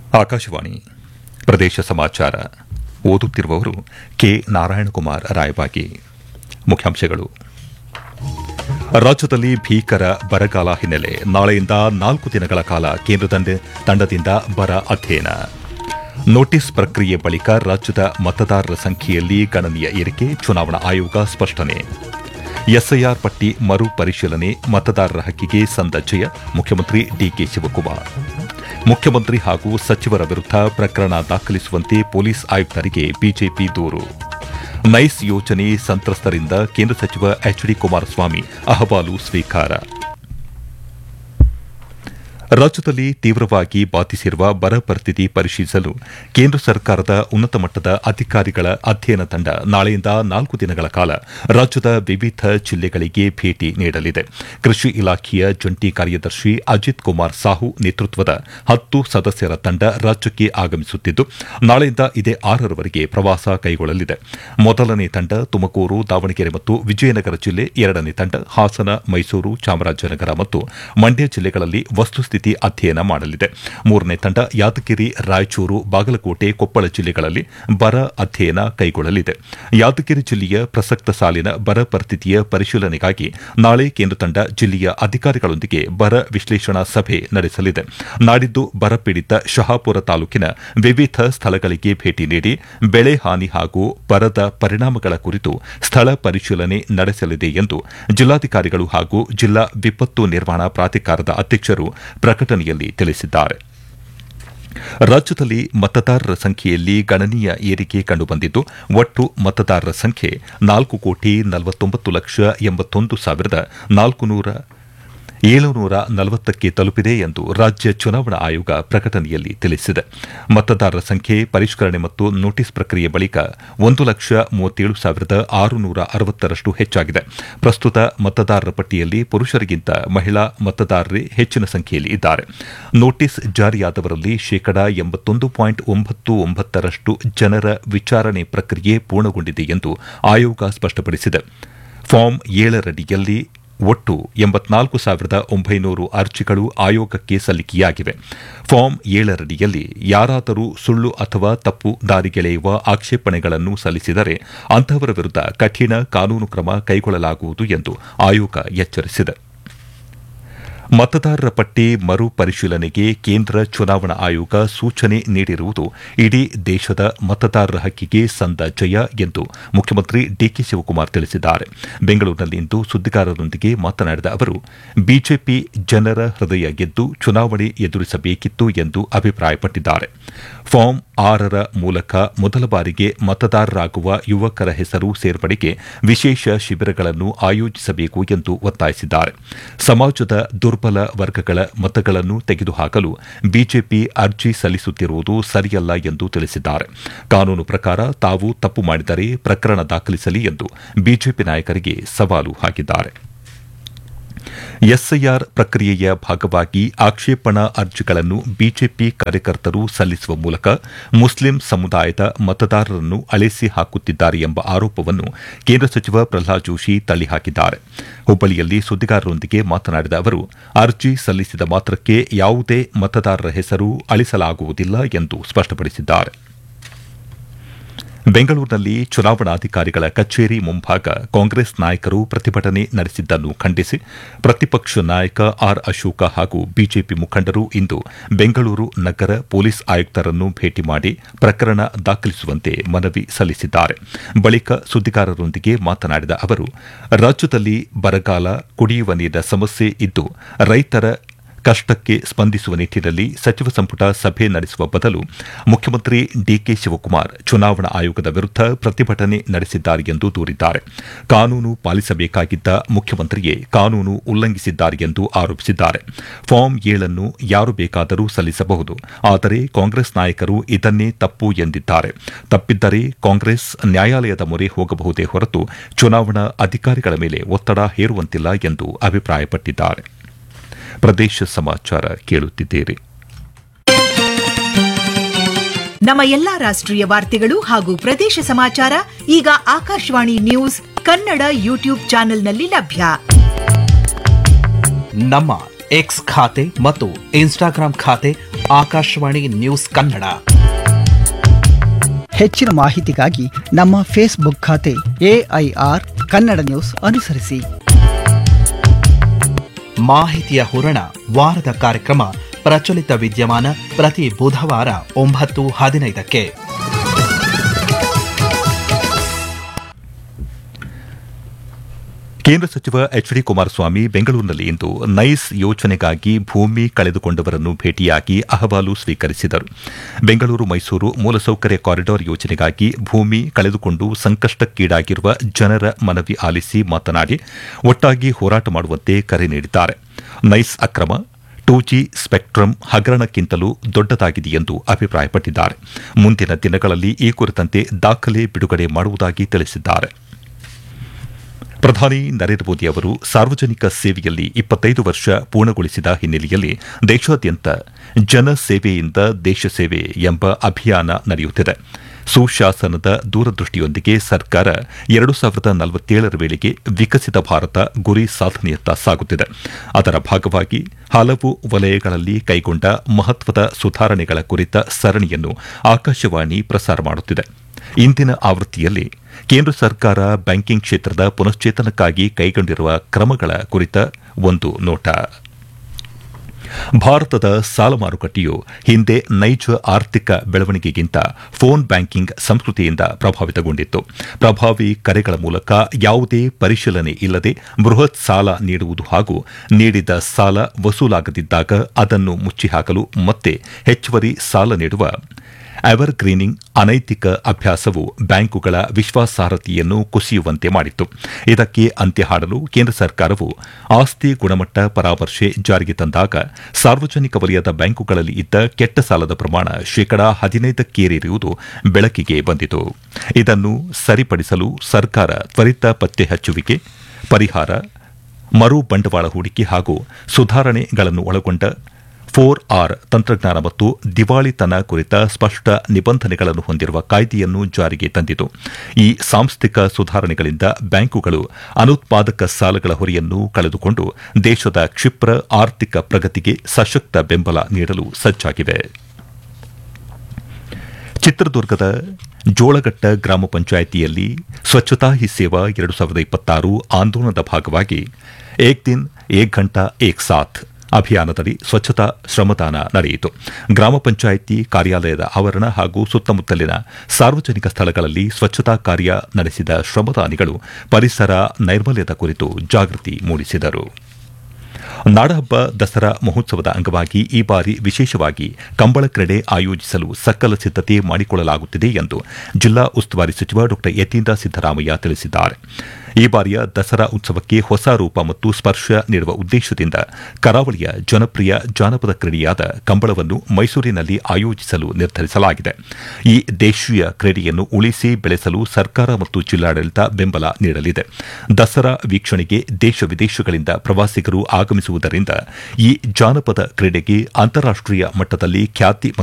ಆಕಾಶವಾಣಿ ಪ್ರದೇಶ ಸಮಾಚಾರ ಓದುತ್ತಿರುವವರು ಕೆ ನಾರಾಯಣಕುಮಾರ್ ರಾಯಬಾಗಿ ಮುಖ್ಯಾಂಶಗಳು ರಾಜ್ಯದಲ್ಲಿ ಭೀಕರ ಬರಗಾಲ ಹಿನ್ನೆಲೆ ನಾಳೆಯಿಂದ ನಾಲ್ಕು ದಿನಗಳ ಕಾಲ ಕೇಂದ್ರ ತಂಡ- ತಂಡದಿಂದ ಬರ ಅಧ್ಯಯನ ನೋಟಿಸ್ ಪ್ರಕ್ರಿಯೆ ಬಳಿಕ ರಾಜ್ಯದ ಮತದಾರರ ಸಂಖ್ಯೆಯಲ್ಲಿ ಗಣನೀಯ ಏರಿಕೆ ಚುನಾವಣಾ ಆಯೋಗ ಸ್ಪಷ್ಟನೆ ಎಸ್ಐಆರ್ ಪಟ್ಟಿ ಮರು ಪರಿಶೀಲನೆ ಮತದಾರರ ಹಕ್ಕಿಗೆ ಸಂದ ಜಯ ಮುಖ್ಯಮಂತ್ರಿ ಡಿಕೆ ಶಿವಕುಮಾರ್ ಮುಖ್ಯಮಂತ್ರಿ ಹಾಗೂ ಸಚಿವರ ವಿರುದ್ಧ ಪ್ರಕರಣ ದಾಖಲಿಸುವಂತೆ ಪೊಲೀಸ್ ಆಯುಕ್ತರಿಗೆ ಬಿಜೆಪಿ ದೂರು ನೈಸ್ ಯೋಜನೆ ಸಂತ್ರಸ್ತರಿಂದ ಕೇಂದ್ರ ಸಚಿವ ಎಚ್ ಡಿ ಕುಮಾರಸ್ವಾಮಿ ಅಹವಾಲು ಸ್ವೀಕಾರ ರಾಜ್ಯದಲ್ಲಿ ತೀವ್ರವಾಗಿ ಬಾಧಿಸಿರುವ ಬರ ಪರಿಸ್ಥಿತಿ ಪರಿಶೀಲಿಸಲು ಕೇಂದ್ರ ಸರ್ಕಾರದ ಉನ್ನತ ಮಟ್ಟದ ಅಧಿಕಾರಿಗಳ ಅಧ್ಯಯನ ತಂಡ ನಾಳೆಯಿಂದ ನಾಲ್ಕು ದಿನಗಳ ಕಾಲ ರಾಜ್ಯದ ವಿವಿಧ ಜಿಲ್ಲೆಗಳಿಗೆ ಭೇಟಿ ನೀಡಲಿದೆ ಕೃಷಿ ಇಲಾಖೆಯ ಜಂಟಿ ಕಾರ್ಯದರ್ಶಿ ಅಜಿತ್ ಕುಮಾರ್ ಸಾಹು ನೇತೃತ್ವದ ಹತ್ತು ಸದಸ್ಯರ ತಂಡ ರಾಜ್ಯಕ್ಕೆ ಆಗಮಿಸುತ್ತಿದ್ದು ನಾಳೆಯಿಂದ ಇದೇ ಆರರವರೆಗೆ ಪ್ರವಾಸ ಕೈಗೊಳ್ಳಲಿದೆ ಮೊದಲನೇ ತಂಡ ತುಮಕೂರು ದಾವಣಗೆರೆ ಮತ್ತು ವಿಜಯನಗರ ಜಿಲ್ಲೆ ಎರಡನೇ ತಂಡ ಹಾಸನ ಮೈಸೂರು ಚಾಮರಾಜನಗರ ಮತ್ತು ಮಂಡ್ಯ ಜಿಲ್ಲೆಗಳಲ್ಲಿ ವಸ್ತುಸ್ಥಿತಿ ಅಧ್ಯಯನ ಮಾಡಲಿದೆ ಮೂರನೇ ತಂಡ ಯಾದಗಿರಿ ರಾಯಚೂರು ಬಾಗಲಕೋಟೆ ಕೊಪ್ಪಳ ಜಿಲ್ಲೆಗಳಲ್ಲಿ ಬರ ಅಧ್ಯಯನ ಕೈಗೊಳ್ಳಲಿದೆ ಯಾದಗಿರಿ ಜಿಲ್ಲೆಯ ಪ್ರಸಕ್ತ ಸಾಲಿನ ಬರ ಪರಿಸ್ಥಿತಿಯ ಪರಿಶೀಲನೆಗಾಗಿ ನಾಳೆ ಕೇಂದ್ರ ತಂಡ ಜಿಲ್ಲೆಯ ಅಧಿಕಾರಿಗಳೊಂದಿಗೆ ಬರ ವಿಶ್ಲೇಷಣಾ ಸಭೆ ನಡೆಸಲಿದೆ ನಾಡಿದ್ದು ಬರಪೀಡಿತ ಶಹಾಪುರ ತಾಲೂಕಿನ ವಿವಿಧ ಸ್ಥಳಗಳಿಗೆ ಭೇಟಿ ನೀಡಿ ಬೆಳೆ ಹಾನಿ ಹಾಗೂ ಬರದ ಪರಿಣಾಮಗಳ ಕುರಿತು ಸ್ಥಳ ಪರಿಶೀಲನೆ ನಡೆಸಲಿದೆ ಎಂದು ಜಿಲ್ಲಾಧಿಕಾರಿಗಳು ಹಾಗೂ ಜಿಲ್ಲಾ ವಿಪತ್ತು ನಿರ್ವಹಣಾ ಪ್ರಾಧಿಕಾರದ ಅಧ್ಯಕ್ಷರು ಪ್ರಕಟಣೆಯಲ್ಲಿ ತಿಳಿಸಿದ್ದಾರೆ ರಾಜ್ಯದಲ್ಲಿ ಮತದಾರರ ಸಂಖ್ಯೆಯಲ್ಲಿ ಗಣನೀಯ ಏರಿಕೆ ಕಂಡುಬಂದಿದ್ದು ಒಟ್ಟು ಮತದಾರರ ಸಂಖ್ಯೆ ನಾಲ್ಕು ಕೋಟಿ ನಲವತ್ತೊಂಬತ್ತು ಲಕ್ಷ ಎಂಬತ್ತೊಂದು ಸಾವಿರದ ನಾಲ್ಕುನೂರ ಏಳುನೂರ ನಲವತ್ತಕ್ಕೆ ತಲುಪಿದೆ ಎಂದು ರಾಜ್ಯ ಚುನಾವಣಾ ಆಯೋಗ ಪ್ರಕಟಣೆಯಲ್ಲಿ ತಿಳಿಸಿದೆ ಮತದಾರರ ಸಂಖ್ಯೆ ಪರಿಷ್ಕರಣೆ ಮತ್ತು ನೋಟಿಸ್ ಪ್ರಕ್ರಿಯೆ ಬಳಿಕ ಒಂದು ಲಕ್ಷ ಮೂವತ್ತೇಳು ಸಾವಿರದ ಆರುನೂರ ಅರವತ್ತರಷ್ಟು ಹೆಚ್ಚಾಗಿದೆ ಪ್ರಸ್ತುತ ಮತದಾರರ ಪಟ್ಟಿಯಲ್ಲಿ ಪುರುಷರಿಗಿಂತ ಮಹಿಳಾ ಮತದಾರರೇ ಹೆಚ್ಚಿನ ಸಂಖ್ಯೆಯಲ್ಲಿ ಇದ್ದಾರೆ ನೋಟಿಸ್ ಜಾರಿಯಾದವರಲ್ಲಿ ಶೇಕಡಾ ಎಂಬತ್ತೊಂದು ಪಾಯಿಂಟ್ ಒಂಬತ್ತು ಒಂಬತ್ತರಷ್ಟು ಜನರ ವಿಚಾರಣೆ ಪ್ರಕ್ರಿಯೆ ಪೂರ್ಣಗೊಂಡಿದೆ ಎಂದು ಆಯೋಗ ಸ್ಪಷ್ಟಪಡಿಸಿದೆ ಫಾರ್ಮ್ ಏಳರಡಿಯಲ್ಲಿ ಒಟ್ಟು ಎಂಬತ್ನಾಲ್ಕು ಸಾವಿರದ ಒಂಬೈನೂರು ಅರ್ಜಿಗಳು ಆಯೋಗಕ್ಕೆ ಸಲ್ಲಿಕೆಯಾಗಿವೆ ಫಾರ್ಮ್ ಏಳರಡಿಯಲ್ಲಿ ಯಾರಾದರೂ ಸುಳ್ಳು ಅಥವಾ ತಪ್ಪು ದಾರಿಗೆಳೆಯುವ ಆಕ್ಷೇಪಣೆಗಳನ್ನು ಸಲ್ಲಿಸಿದರೆ ಅಂತಹವರ ವಿರುದ್ಧ ಕಠಿಣ ಕಾನೂನು ಕ್ರಮ ಕೈಗೊಳ್ಳಲಾಗುವುದು ಎಂದು ಆಯೋಗ ಎಚ್ಚರಿಸಿದೆ ಮತದಾರರ ಪಟ್ಟಿ ಮರು ಪರಿಶೀಲನೆಗೆ ಕೇಂದ್ರ ಚುನಾವಣಾ ಆಯೋಗ ಸೂಚನೆ ನೀಡಿರುವುದು ಇಡೀ ದೇಶದ ಮತದಾರರ ಹಕ್ಕಿಗೆ ಸಂದ ಜಯ ಎಂದು ಮುಖ್ಯಮಂತ್ರಿ ಡಿಕೆ ಶಿವಕುಮಾರ್ ತಿಳಿಸಿದ್ದಾರೆ ಬೆಂಗಳೂರಿನಲ್ಲಿಂದು ಸುದ್ದಿಗಾರರೊಂದಿಗೆ ಮಾತನಾಡಿದ ಅವರು ಬಿಜೆಪಿ ಜನರ ಹೃದಯ ಗೆದ್ದು ಚುನಾವಣೆ ಎದುರಿಸಬೇಕಿತ್ತು ಎಂದು ಅಭಿಪ್ರಾಯಪಟ್ಟಿದ್ದಾರೆ ಫಾರ್ಮ್ ಆರರ ಮೂಲಕ ಮೊದಲ ಬಾರಿಗೆ ಮತದಾರರಾಗುವ ಯುವಕರ ಹೆಸರು ಸೇರ್ಪಡೆಗೆ ವಿಶೇಷ ಶಿಬಿರಗಳನ್ನು ಆಯೋಜಿಸಬೇಕು ಎಂದು ಒತ್ತಾಯಿಸಿದ್ದಾರೆ ಸಮಾಜದ ದುರ್ಬಲ ವರ್ಗಗಳ ಮತಗಳನ್ನು ತೆಗೆದುಹಾಕಲು ಬಿಜೆಪಿ ಅರ್ಜಿ ಸಲ್ಲಿಸುತ್ತಿರುವುದು ಸರಿಯಲ್ಲ ಎಂದು ತಿಳಿಸಿದ್ದಾರೆ ಕಾನೂನು ಪ್ರಕಾರ ತಾವು ತಪ್ಪು ಮಾಡಿದರೆ ಪ್ರಕರಣ ದಾಖಲಿಸಲಿ ಎಂದು ಬಿಜೆಪಿ ನಾಯಕರಿಗೆ ಸವಾಲು ಹಾಕಿದ್ದಾರೆ ಎಸ್ಐಆರ್ ಪ್ರಕ್ರಿಯೆಯ ಭಾಗವಾಗಿ ಆಕ್ಷೇಪಣಾ ಅರ್ಜಿಗಳನ್ನು ಬಿಜೆಪಿ ಕಾರ್ಯಕರ್ತರು ಸಲ್ಲಿಸುವ ಮೂಲಕ ಮುಸ್ಲಿಂ ಸಮುದಾಯದ ಮತದಾರರನ್ನು ಅಳಿಸಿ ಹಾಕುತ್ತಿದ್ದಾರೆ ಎಂಬ ಆರೋಪವನ್ನು ಕೇಂದ್ರ ಸಚಿವ ಪ್ರಹ್ಲಾದ್ ಜೋಶಿ ತಳ್ಳಿಹಾಕಿದ್ದಾರೆ ಹುಬ್ಬಳ್ಳಿಯಲ್ಲಿ ಸುದ್ದಿಗಾರರೊಂದಿಗೆ ಮಾತನಾಡಿದ ಅವರು ಅರ್ಜಿ ಸಲ್ಲಿಸಿದ ಮಾತ್ರಕ್ಕೆ ಯಾವುದೇ ಮತದಾರರ ಹೆಸರು ಅಳಿಸಲಾಗುವುದಿಲ್ಲ ಎಂದು ಸ್ಪಷ್ಟಪಡಿಸಿದ್ದಾರೆ ಬೆಂಗಳೂರಿನಲ್ಲಿ ಚುನಾವಣಾಧಿಕಾರಿಗಳ ಕಚೇರಿ ಮುಂಭಾಗ ಕಾಂಗ್ರೆಸ್ ನಾಯಕರು ಪ್ರತಿಭಟನೆ ನಡೆಸಿದ್ದನ್ನು ಖಂಡಿಸಿ ಪ್ರತಿಪಕ್ಷ ನಾಯಕ ಆರ್ ಅಶೋಕ ಹಾಗೂ ಬಿಜೆಪಿ ಮುಖಂಡರು ಇಂದು ಬೆಂಗಳೂರು ನಗರ ಪೊಲೀಸ್ ಆಯುಕ್ತರನ್ನು ಭೇಟಿ ಮಾಡಿ ಪ್ರಕರಣ ದಾಖಲಿಸುವಂತೆ ಮನವಿ ಸಲ್ಲಿಸಿದ್ದಾರೆ ಬಳಿಕ ಸುದ್ದಿಗಾರರೊಂದಿಗೆ ಮಾತನಾಡಿದ ಅವರು ರಾಜ್ಯದಲ್ಲಿ ಬರಗಾಲ ಕುಡಿಯುವ ನೀರಿನ ಸಮಸ್ಯೆ ಇದ್ದು ರೈತರ ಕಷ್ಟಕ್ಕೆ ಸ್ಪಂದಿಸುವ ನಿಟ್ಟಿನಲ್ಲಿ ಸಚಿವ ಸಂಪುಟ ಸಭೆ ನಡೆಸುವ ಬದಲು ಮುಖ್ಯಮಂತ್ರಿ ಡಿಕೆ ಶಿವಕುಮಾರ್ ಚುನಾವಣಾ ಆಯೋಗದ ವಿರುದ್ಧ ಪ್ರತಿಭಟನೆ ನಡೆಸಿದ್ದಾರೆ ಎಂದು ದೂರಿದ್ದಾರೆ ಕಾನೂನು ಪಾಲಿಸಬೇಕಾಗಿದ್ದ ಮುಖ್ಯಮಂತ್ರಿಯೇ ಕಾನೂನು ಉಲ್ಲಂಘಿಸಿದ್ದಾರೆ ಎಂದು ಆರೋಪಿಸಿದ್ದಾರೆ ಫಾರ್ಮ್ ಏಳನ್ನು ಯಾರು ಬೇಕಾದರೂ ಸಲ್ಲಿಸಬಹುದು ಆದರೆ ಕಾಂಗ್ರೆಸ್ ನಾಯಕರು ಇದನ್ನೇ ತಪ್ಪು ಎಂದಿದ್ದಾರೆ ತಪ್ಪಿದ್ದರೆ ಕಾಂಗ್ರೆಸ್ ನ್ಯಾಯಾಲಯದ ಮೊರೆ ಹೋಗಬಹುದೇ ಹೊರತು ಚುನಾವಣಾ ಅಧಿಕಾರಿಗಳ ಮೇಲೆ ಒತ್ತಡ ಹೇರುವಂತಿಲ್ಲ ಎಂದು ಅಭಿಪ್ರಾಯಪಟ್ಟಿದ್ದಾರೆ ಪ್ರದೇಶ ಸಮಾಚಾರ ಕೇಳುತ್ತಿದ್ದೀರಿ ನಮ್ಮ ಎಲ್ಲಾ ರಾಷ್ಟ್ರೀಯ ವಾರ್ತೆಗಳು ಹಾಗೂ ಪ್ರದೇಶ ಸಮಾಚಾರ ಈಗ ಆಕಾಶವಾಣಿ ನ್ಯೂಸ್ ಕನ್ನಡ ಯೂಟ್ಯೂಬ್ ಚಾನೆಲ್ನಲ್ಲಿ ಲಭ್ಯ ನಮ್ಮ ಎಕ್ಸ್ ಖಾತೆ ಮತ್ತು ಇನ್ಸ್ಟಾಗ್ರಾಂ ಖಾತೆ ಆಕಾಶವಾಣಿ ನ್ಯೂಸ್ ಕನ್ನಡ ಹೆಚ್ಚಿನ ಮಾಹಿತಿಗಾಗಿ ನಮ್ಮ ಫೇಸ್ಬುಕ್ ಖಾತೆ ಎಐಆರ್ ಕನ್ನಡ ನ್ಯೂಸ್ ಅನುಸರಿಸಿ ಮಾಹಿತಿಯ ಹೂರಣ ವಾರದ ಕಾರ್ಯಕ್ರಮ ಪ್ರಚಲಿತ ವಿದ್ಯಮಾನ ಪ್ರತಿ ಬುಧವಾರ ಒಂಬತ್ತು ಹದಿನೈದಕ್ಕೆ ಕೇಂದ್ರ ಸಚಿವ ಎಚ್ ಡಿ ಕುಮಾರಸ್ವಾಮಿ ಬೆಂಗಳೂರಿನಲ್ಲಿ ಇಂದು ನೈಸ್ ಯೋಜನೆಗಾಗಿ ಭೂಮಿ ಕಳೆದುಕೊಂಡವರನ್ನು ಭೇಟಿಯಾಗಿ ಅಹವಾಲು ಸ್ವೀಕರಿಸಿದರು ಬೆಂಗಳೂರು ಮೈಸೂರು ಮೂಲಸೌಕರ್ಯ ಕಾರಿಡಾರ್ ಯೋಜನೆಗಾಗಿ ಭೂಮಿ ಕಳೆದುಕೊಂಡು ಸಂಕಷ್ಟಕ್ಕೀಡಾಗಿರುವ ಜನರ ಮನವಿ ಆಲಿಸಿ ಮಾತನಾಡಿ ಒಟ್ಟಾಗಿ ಹೋರಾಟ ಮಾಡುವಂತೆ ಕರೆ ನೀಡಿದ್ದಾರೆ ನೈಸ್ ಅಕ್ರಮ ಟೂ ಜಿ ಸ್ಪೆಕ್ಟ್ರಮ್ ಹಗರಣಕ್ಕಿಂತಲೂ ದೊಡ್ಡದಾಗಿದೆ ಎಂದು ಅಭಿಪ್ರಾಯಪಟ್ಟಿದ್ದಾರೆ ಮುಂದಿನ ದಿನಗಳಲ್ಲಿ ಈ ಕುರಿತಂತೆ ದಾಖಲೆ ಬಿಡುಗಡೆ ಮಾಡುವುದಾಗಿ ತಿಳಿಸಿದ್ದಾರೆ ಪ್ರಧಾನಿ ನರೇಂದ್ರ ಮೋದಿ ಅವರು ಸಾರ್ವಜನಿಕ ಸೇವೆಯಲ್ಲಿ ಇಪ್ಪತ್ತೈದು ವರ್ಷ ಪೂರ್ಣಗೊಳಿಸಿದ ಹಿನ್ನೆಲೆಯಲ್ಲಿ ದೇಶಾದ್ಯಂತ ಜನ ಸೇವೆಯಿಂದ ದೇಶ ಸೇವೆ ಎಂಬ ಅಭಿಯಾನ ನಡೆಯುತ್ತಿದೆ ಸುಶಾಸನದ ದೂರದೃಷ್ಟಿಯೊಂದಿಗೆ ಸರ್ಕಾರ ಎರಡು ಸಾವಿರದ ನಲವತ್ತೇಳರ ವೇಳೆಗೆ ವಿಕಸಿತ ಭಾರತ ಗುರಿ ಸಾಧನೆಯತ್ತ ಸಾಗುತ್ತಿದೆ ಅದರ ಭಾಗವಾಗಿ ಹಲವು ವಲಯಗಳಲ್ಲಿ ಕೈಗೊಂಡ ಮಹತ್ವದ ಸುಧಾರಣೆಗಳ ಕುರಿತ ಸರಣಿಯನ್ನು ಆಕಾಶವಾಣಿ ಪ್ರಸಾರ ಮಾಡುತ್ತಿದೆ ಇಂದಿನ ಆವೃತ್ತಿಯಲ್ಲಿ ಕೇಂದ್ರ ಸರ್ಕಾರ ಬ್ಯಾಂಕಿಂಗ್ ಕ್ಷೇತ್ರದ ಪುನಶ್ಚೇತನಕ್ಕಾಗಿ ಕೈಗೊಂಡಿರುವ ಕ್ರಮಗಳ ಕುರಿತ ಒಂದು ನೋಟ ಭಾರತದ ಸಾಲ ಮಾರುಕಟ್ಟೆಯು ಹಿಂದೆ ನೈಜ ಆರ್ಥಿಕ ಬೆಳವಣಿಗೆಗಿಂತ ಫೋನ್ ಬ್ಯಾಂಕಿಂಗ್ ಸಂಸ್ಕೃತಿಯಿಂದ ಪ್ರಭಾವಿತಗೊಂಡಿತ್ತು ಪ್ರಭಾವಿ ಕರೆಗಳ ಮೂಲಕ ಯಾವುದೇ ಪರಿಶೀಲನೆ ಇಲ್ಲದೆ ಬೃಹತ್ ಸಾಲ ನೀಡುವುದು ಹಾಗೂ ನೀಡಿದ ಸಾಲ ವಸೂಲಾಗದಿದ್ದಾಗ ಅದನ್ನು ಮುಚ್ಚಿಹಾಕಲು ಮತ್ತೆ ಹೆಚ್ಚುವರಿ ಸಾಲ ನೀಡುವ ಎವರ್ ಗ್ರೀನಿಂಗ್ ಅನೈತಿಕ ಅಭ್ಯಾಸವು ಬ್ಯಾಂಕುಗಳ ವಿಶ್ವಾಸಾರ್ಹತೆಯನ್ನು ಕುಸಿಯುವಂತೆ ಮಾಡಿತ್ತು ಇದಕ್ಕೆ ಅಂತ್ಯ ಹಾಡಲು ಕೇಂದ್ರ ಸರ್ಕಾರವು ಆಸ್ತಿ ಗುಣಮಟ್ಟ ಪರಾಮರ್ಶೆ ಜಾರಿಗೆ ತಂದಾಗ ಸಾರ್ವಜನಿಕ ವಲಯದ ಬ್ಯಾಂಕುಗಳಲ್ಲಿ ಇದ್ದ ಕೆಟ್ಟ ಸಾಲದ ಪ್ರಮಾಣ ಶೇಕಡಾ ಹದಿನೈದಕ್ಕೇರಿರುವುದು ಬೆಳಕಿಗೆ ಬಂದಿತು ಇದನ್ನು ಸರಿಪಡಿಸಲು ಸರ್ಕಾರ ತ್ವರಿತ ಪತ್ತೆ ಹಚ್ಚುವಿಕೆ ಪರಿಹಾರ ಮರು ಬಂಡವಾಳ ಹೂಡಿಕೆ ಹಾಗೂ ಸುಧಾರಣೆಗಳನ್ನು ಒಳಗೊಂಡ ಫೋರ್ ಆರ್ ತಂತ್ರಜ್ಞಾನ ಮತ್ತು ದಿವಾಳಿತನ ಕುರಿತ ಸ್ಪಷ್ಟ ನಿಬಂಧನೆಗಳನ್ನು ಹೊಂದಿರುವ ಕಾಯ್ದೆಯನ್ನು ಜಾರಿಗೆ ತಂದಿತು ಈ ಸಾಂಸ್ಥಿಕ ಸುಧಾರಣೆಗಳಿಂದ ಬ್ಯಾಂಕುಗಳು ಅನುತ್ಪಾದಕ ಸಾಲಗಳ ಹೊರೆಯನ್ನು ಕಳೆದುಕೊಂಡು ದೇಶದ ಕ್ಷಿಪ್ರ ಆರ್ಥಿಕ ಪ್ರಗತಿಗೆ ಸಶಕ್ತ ಬೆಂಬಲ ನೀಡಲು ಸಜ್ಜಾಗಿವೆ ಚಿತ್ರದುರ್ಗದ ಜೋಳಘಟ್ಟ ಗ್ರಾಮ ಪಂಚಾಯಿತಿಯಲ್ಲಿ ಸ್ವಚ್ಛತಾ ಹಿ ಸೇವಾ ಎರಡು ಸಾವಿರದ ಇಪ್ಪತ್ತಾರು ಆಂದೋಲನದ ಭಾಗವಾಗಿ ಏಕ್ ದಿನ್ ಏಕ್ ಘಂಟಾ ಏಕ್ ಸಾಥ್ ಅಭಿಯಾನದಡಿ ಸ್ವಚ್ಛತಾ ಶ್ರಮದಾನ ನಡೆಯಿತು ಗ್ರಾಮ ಪಂಚಾಯಿತಿ ಕಾರ್ಯಾಲಯದ ಆವರಣ ಹಾಗೂ ಸುತ್ತಮುತ್ತಲಿನ ಸಾರ್ವಜನಿಕ ಸ್ಥಳಗಳಲ್ಲಿ ಸ್ವಚ್ಛತಾ ಕಾರ್ಯ ನಡೆಸಿದ ಶ್ರಮದಾನಿಗಳು ಪರಿಸರ ನೈರ್ಮಲ್ಯದ ಕುರಿತು ಜಾಗೃತಿ ಮೂಡಿಸಿದರು ನಾಡಹಬ್ಬ ದಸರಾ ಮಹೋತ್ಸವದ ಅಂಗವಾಗಿ ಈ ಬಾರಿ ವಿಶೇಷವಾಗಿ ಕಂಬಳ ಕ್ರೀಡೆ ಆಯೋಜಿಸಲು ಸಕಲ ಸಿದ್ದತೆ ಮಾಡಿಕೊಳ್ಳಲಾಗುತ್ತಿದೆ ಎಂದು ಜಿಲ್ಲಾ ಉಸ್ತುವಾರಿ ಸಚಿವ ಡಾ ಯತೀಂದ್ರ ಸಿದ್ದರಾಮಯ್ಯ ತಿಳಿಸಿದ್ದಾರೆ ಈ ಬಾರಿಯ ದಸರಾ ಉತ್ಸವಕ್ಕೆ ಹೊಸ ರೂಪ ಮತ್ತು ಸ್ಪರ್ಶ ನೀಡುವ ಉದ್ದೇಶದಿಂದ ಕರಾವಳಿಯ ಜನಪ್ರಿಯ ಜಾನಪದ ಕ್ರೀಡೆಯಾದ ಕಂಬಳವನ್ನು ಮೈಸೂರಿನಲ್ಲಿ ಆಯೋಜಿಸಲು ನಿರ್ಧರಿಸಲಾಗಿದೆ ಈ ದೇಶೀಯ ಕ್ರೀಡೆಯನ್ನು ಉಳಿಸಿ ಬೆಳೆಸಲು ಸರ್ಕಾರ ಮತ್ತು ಜಿಲ್ಲಾಡಳಿತ ಬೆಂಬಲ ನೀಡಲಿದೆ ದಸರಾ ವೀಕ್ಷಣೆಗೆ ದೇಶ ವಿದೇಶಗಳಿಂದ ಪ್ರವಾಸಿಗರು ಆಗಮಿಸುವುದರಿಂದ ಈ ಜಾನಪದ ಕ್ರೀಡೆಗೆ ಅಂತಾರಾಷ್ಟೀಯ ಮಟ್ಟದಲ್ಲಿ ಖ್ಯಾತಿ